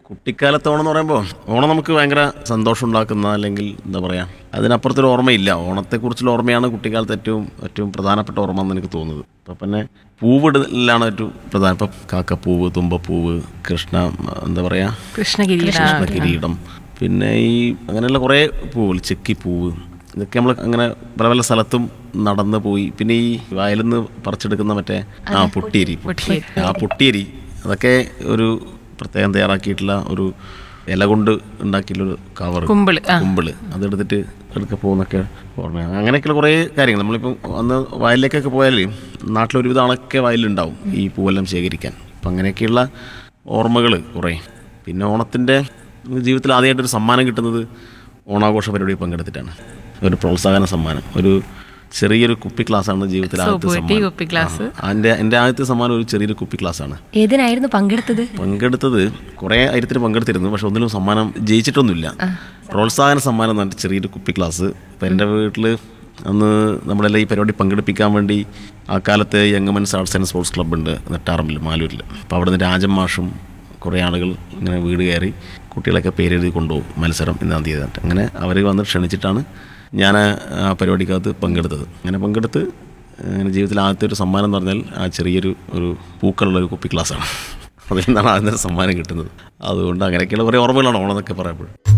കുട്ടിക്കാലത്ത് ഓണം എന്ന് പറയുമ്പോൾ ഓണം നമുക്ക് ഭയങ്കര സന്തോഷം ഉണ്ടാക്കുന്ന അല്ലെങ്കിൽ എന്താ പറയുക അതിനപ്പുറത്തൊരു ഓർമ്മയില്ല ഓണത്തെക്കുറിച്ചുള്ള ഓർമ്മയാണ് കുട്ടിക്കാലത്ത് ഏറ്റവും ഏറ്റവും പ്രധാനപ്പെട്ട ഓർമ്മ എന്ന് എനിക്ക് തോന്നുന്നത് അപ്പം പിന്നെ പൂവിടലാണ് ഏറ്റവും പ്രധാന ഇപ്പം കാക്കപ്പൂവ് തുമ്പപ്പൂവ് കൃഷ്ണ എന്താ പറയുക കൃഷ്ണഗിരി കൃഷ്ണ കിരീടം പിന്നെ ഈ അങ്ങനെയുള്ള കുറേ പൂവുകൾ ചെക്കിപ്പൂവ് ഇതൊക്കെ നമ്മൾ അങ്ങനെ പല പല സ്ഥലത്തും നടന്ന് പോയി പിന്നെ ഈ വയലിൽ നിന്ന് പറിച്ചെടുക്കുന്ന മറ്റേ ആ പൊട്ടിയരി ആ പൊട്ടിയരി അതൊക്കെ ഒരു പ്രത്യേകം തയ്യാറാക്കിയിട്ടുള്ള ഒരു ഇല കൊണ്ട് ഉണ്ടാക്കിയിട്ടുള്ളൊരു കവർ കുമ്പിള് ആ കുമ്പിള് അതെടുത്തിട്ട് എടുക്ക പോകുന്നൊക്കെ ഓർമ്മയാണ് അങ്ങനെയൊക്കെയുള്ള കുറേ കാര്യങ്ങൾ നമ്മളിപ്പം അന്ന് വയലിലേക്കൊക്കെ പോയാൽ നാട്ടിലൊരുവിധം ആളൊക്കെ വയലിലുണ്ടാവും ഈ പൂവെല്ലാം ശേഖരിക്കാൻ അപ്പം അങ്ങനെയൊക്കെയുള്ള ഓർമ്മകൾ കുറേ പിന്നെ ഓണത്തിൻ്റെ ജീവിതത്തിൽ ആദ്യമായിട്ടൊരു സമ്മാനം കിട്ടുന്നത് ഓണാഘോഷ പരിപാടിയിൽ പങ്കെടുത്തിട്ടാണ് ഒരു പ്രോത്സാഹന സമ്മാനം ഒരു ചെറിയൊരു കുപ്പി ക്ലാസ്സാണ് ജീവിതത്തിൽ ആദ്യത്തെ സോപ്പ് പെട്ടി, സമ്മാനം കുപ്പി ഗ്ലാസ്. ആ, എൻ്റെ എൻ്റെ ആദ്യത്തെ സമ്മാനം ഒരു ചെറിയൊരു കുപ്പി ക്ലാസ്സാണ് ഏതിനായിരുന്നു പങ്കെടുത്തത് പങ്കെടുത്തത് കുറേ കാര്യത്തിൽ പങ്കെടുത്തിരുന്നു പക്ഷെ ഒന്നിലും സമ്മാനം ജയിച്ചിട്ടൊന്നുമില്ല പ്രോത്സാഹന സമ്മാനം എന്ന് പറഞ്ഞിട്ട് ചെറിയൊരു കുപ്പി ക്ലാസ് ഇപ്പം എൻ്റെ വീട്ടിൽ അന്ന് നമ്മളെല്ലാം ഈ പരിപാടി പങ്കെടുപ്പിക്കാൻ വേണ്ടി ആ കാലത്ത് young men's arts and sports club ഉണ്ട് നെട്ടാറമ്പിൽ മാലൂരിൽ അപ്പോൾ അവിടെ നിന്ന് രാജൻ മാഷും കുറേ ആളുകൾ ഇങ്ങനെ വീട് കയറി കുട്ടികളൊക്കെ പേരെഴുതി കൊണ്ടുപോകും മത്സരം ഇന്നാം തീയതി എന്നിട്ട് അങ്ങനെ അവർ വന്ന് ക്ഷണിച്ചിട്ടാണ് ഞാൻ ആ പരിപാടിക്കകത്ത് പങ്കെടുത്തത് അങ്ങനെ പങ്കെടുത്ത് അങ്ങനെ ജീവിതത്തിൽ ആദ്യത്തെ ഒരു സമ്മാനം എന്ന് പറഞ്ഞാൽ ആ ചെറിയൊരു ഒരു പൂക്കളുള്ള ഒരു കുപ്പി ക്ലാസ്സാണ് അതിൽ നിന്നാണ് ആദ്യത്തെ സമ്മാനം കിട്ടുന്നത് അതുകൊണ്ട് അങ്ങനെയൊക്കെയുള്ള കുറേ ഓർമ്മകളാണ് ഓണം എന്നൊക്കെ പറയുമ്പോൾ